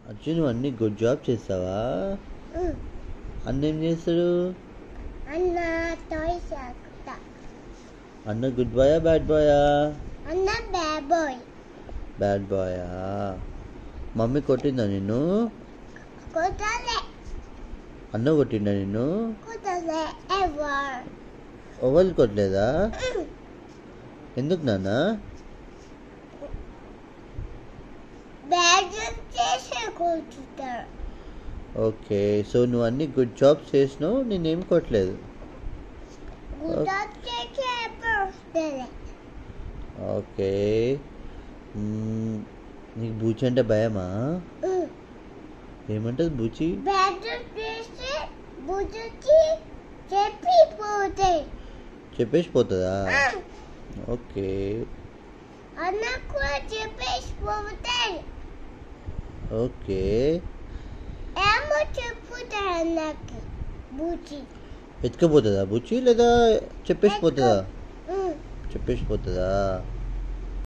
అర్జున్ నువ్వు అన్ని good job చేస్తావా ఉమ్. అన్న ఏం చేస్తాడు అన్న టాయ్ సాకుతా అన్న గుడ్ బాయా బ్యాడ్ బాయా అన్న బ్యాడ్ బాయ్ బ్యాడ్ బాయా మమ్మీ కొట్టిందా నిన్ను కుదలే అన్న కొట్టిందా నిన్ను కుదలే ఎవర్ ఎవరు కొట్టలేదా ఎందుకు నాన్న బ్యాడ్ చేసే కూర్చుంటారు ఓకే సో నువ్వు అన్ని గుడ్ జాబ్స్ చేసినావు నేనేం కొట్టలేదు గుడ్ చేసే వస్తుంది ఓకే మ్మ్, నీకు బూచి అంటే భయమా ఏమంటది బూచి బ్యాడ్ చేసి బుజ్జి చెప్పి పోతాయి చెప్పేసి పోతుందా ఓకే అన్న కూడా చెప్పేసి పోతాయి ఓకే ఏమో చెప్పుతాయి అన్నకి బుజ్జి ఎత్తుకపోతుందా బూచి లేదా చెప్పేసి పోతుందా చెప్పేసి పోతుందా